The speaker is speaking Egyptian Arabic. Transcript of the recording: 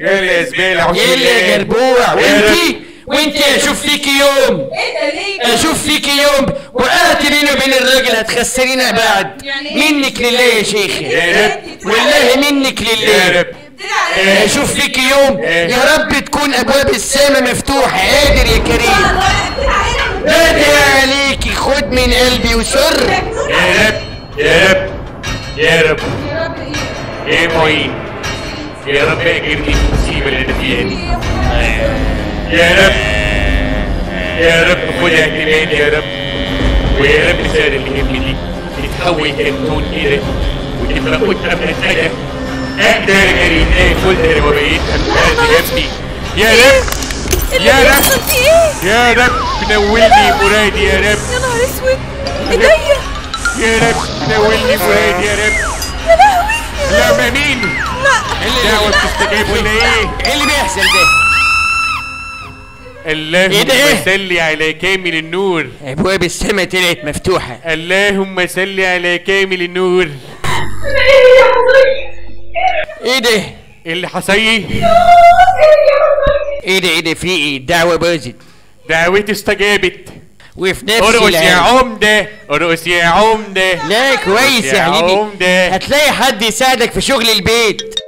يلا يا زبالة عوز يلا يا بالله. جربوع يا رب. وانتي وانتي اشوف فيكي يوم ايه ده ليه اشوف فيكي يوم وقعت بيني وبين الراجل هتخسرينا بعد يعني إيه؟ منك لله يا شيخي يا رب والله منك يا لله رب ابتدي على اشوف فيكي يوم إيه. يا رب تكون ابواب السماء مفتوحه قادر يا كريم ابتدي علينا قادر عليكي خد من قلبي وسر يا رب يا رب يا رب يا رب ايه يا معين يا رب اجرني من المصيبة اللي انا فيها دي يا رب يا رب خدها كمان يا رب ويا رب السنة اللي جنبي دي تتحول كرتون كده وتبقى قدام منتجة اقدر اريناه كلها وبقيتها بتاعت جنبي يا رب يا رب بيحصل في ايه؟ يا رب نولني مرادي يا رب يا نهار اسود ايديا يا رب نولني مرادي يا رب يا لهوي لا ما مين دعوة بتستجاب ولا ايه ايه اللي بيحصل ده اللهم إيه ده إيه؟ صل على كامل النور ابواب السماء طلعت مفتوحه اللهم صل على كامل النور ايه ده إيه اللي حصل ايه ده ايه ده في ايه الدعوه باظت دعوتي استجابت وفي نفس ارقص يا الآن عمدة ارقص يا عمدة لا كويس يا يا حبيبي عمدة هتلاقي حد يساعدك في شغل البيت